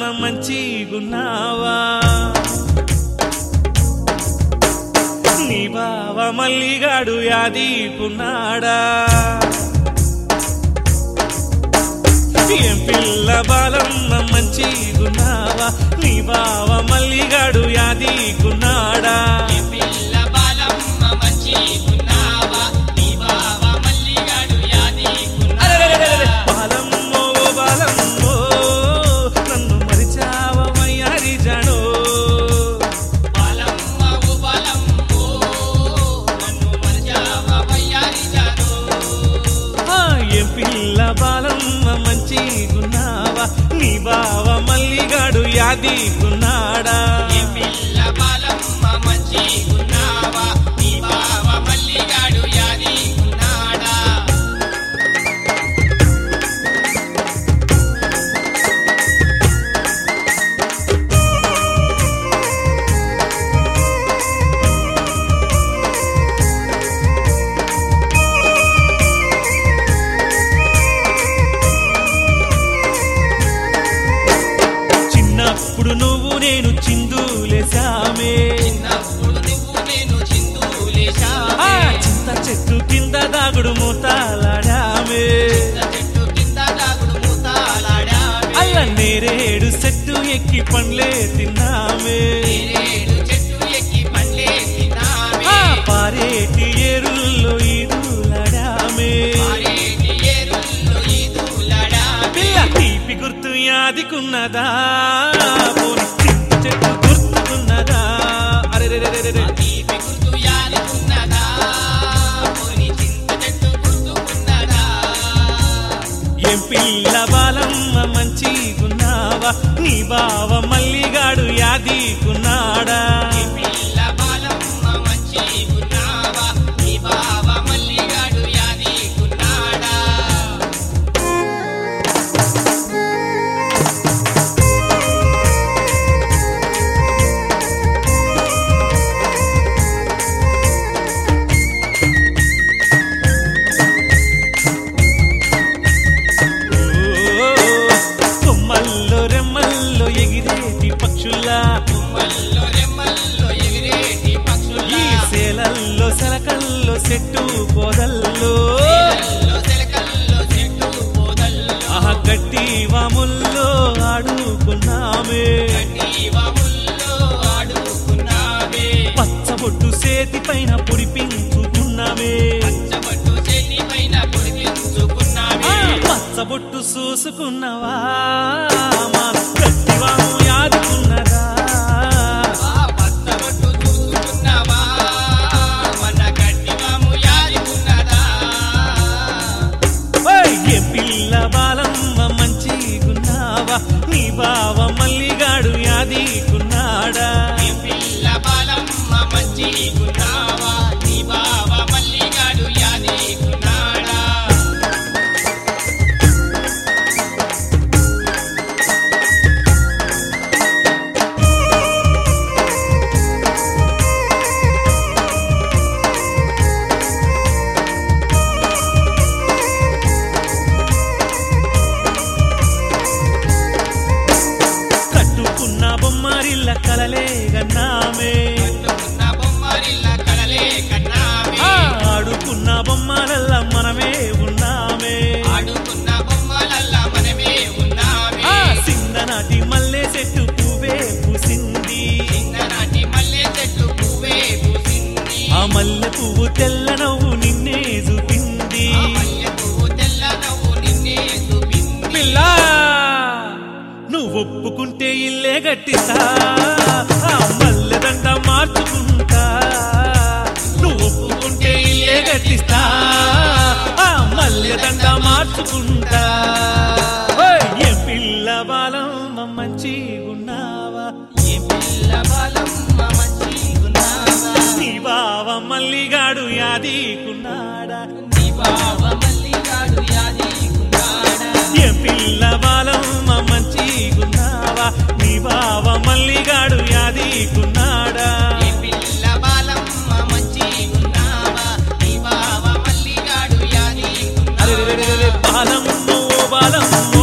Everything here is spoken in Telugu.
మంచిగున్నావా నీ బావ మల్లిగాడు యాదీకున్నాడా ఏం పిల్ల బాలమ్మ మంచిగున్నావా నీ బావ మల్లిగాడు యాదీకున్నాడా పిల్ల బాలమ్మ మంచిగున్నావా నీ బావ మల్లిగాడు అరెరెరెరెరె! యాదీకున్నాడా బాలమ్మో ఓ బాలమ్మో నన్ను మరిచావమయ్యారి జాడో బాలమ్మ ఓ బాలమ్మో నన్ను మరచావా వయ్యారి జాను ఆ, ఏం పిల్ల బాలమ్మ మంచిగున్నావా నీ బావ మల్లిగాడు యాదీకున్నాడా ఏ పిల్ల బాలమ్మ మంచిగున్నావా నీ బావ మల్లిగాడు యాదీకున్నాడా చిన్నప్పుడు నువ్వు నేను చిందులేసామే చిన్నప్పుడు నువ్వు నేను ఆ, చిందులేశావే చింత చెట్టు కింద దాగుడు మూతాలాడామే చెట్టు కింద దాగుడు మూతాలాడావే అల్ల నేరేడు చెట్టు ఎక్కి పండ్లే తిన్నామే నేరేడు చెట్టు ఎక్కి పండ్లే తిన్నావే ఆ, పారేటి ఏరుల్లో ఈదులాడామే మారేటి ఏరుల్లో ఈదులాడావే పిల్ల తీపి గుర్తు యాదికున్నదా పోనీ చింత చెట్టు గుర్తుకున్నదా అరెరెరెరెరె తీపి గుర్తు యాదుకున్నదా పోని చింత చెట్టు గుర్తుకున్నదా ఏం పిల్ల బాలమ్మ మంచిగున్నావా నీ బావ మల్లిగాడు యాదీకున్నాడా ఈ పిల్ల బాలమ్మ మంచిగున్నావా నీ బావ మల్లిగాడు యాదీకున్నాడా ఓ, కొమ్మల్లో రెమ్మల్లో ఎగిరేటి పక్షుల్లా తుమ్మల్లో రెమ్మల్లో ఎగిరేటి ఈ పక్షుల్లా సేలల్లో సెలకల్లో చెట్టు పొదల్లో నీళ్ళల్లో చిలకల్లో చెట్టు పొదల్లో ఆహ గట్టి వాముల్లో ఆడుకున్నామే గడ్డి వాముల్లో ఆడుకున్నావే పచ్చబొట్టు సేతి పైన పొడిపించుకున్నామే పచ్చబట్టు చెల్లి పైన ఆ, పొడిపించుకున్నావే పచ్చబొట్టు చూసుకున్నవా మా గట్టివాము యాదుకున్నదా ఆ పచ్చబట్టు చూసుకున్నావా మన గడ్డివాము యాదుకున్నదా ఓయ్, ఏ పిల్ల బాలమ్మ మంచిగున్నావా నీ బావ మల్లిగాడు యాదీకున్నాడా ఈ పిల్ల బాలమ్మ మంచిగున్నావా నీ బావ మల్లిగాడు యాదీకున్నాడా కట్టుకున్న బొమ్మరిల్ల కలలే గన్నామే కట్టుకున్న బొమ్మరిల్ల కలలే కన్నామే ఆ, ఆడుకున్న బొమ్మలల్ల మనమే ఉన్నామే ఆడుకున్న బొమ్మలల్లా మనమే ఉన్నామే ఆ సిందనాటి మల్లె చెట్టు పువ్వే పూసింది చిన్ననాటి మల్లె చెట్టు పువ్వే పూసింది ఆ మల్లె పువ్వు తెల్ల నవ్వు నిన్నే చూపింది ఆ మల్లె పువ్వు తెల్ల నవ్వు నిన్నే చూపింది పిల్ల నువ్వు ఒప్పుకుంటే ఇల్లే గట్టిస్తా ఆ మల్లెదండ మార్చుకుంటా నువ్వు ఒప్పుకుంటే ఇల్లే గట్టిస్తా ఆ మల్లెదండ మార్చుకుంటా ఓయ్, ఏ పిల్ల బాలమ్మ మంచిగున్నావా ఏ పిల్ల బాలమ్మ మంచిగున్నావా నీ బావ మల్లిగాడు యాదీకున్నాడా నీ బావ మల్లిగాడు యాదీకున్నాడా ఏ పిల్ల బాలమ్మ మంచిగున్నావా నీ బావ మల్లిగాడు యాదీకున్నాడా ఏ పిల్ల బాలమ్మ మంచిగున్నావా నీ బావ మల్లిగాడు యాదీకున్నాడా అరెరెరెరెరె, బాలమ్మో బాలమ్మో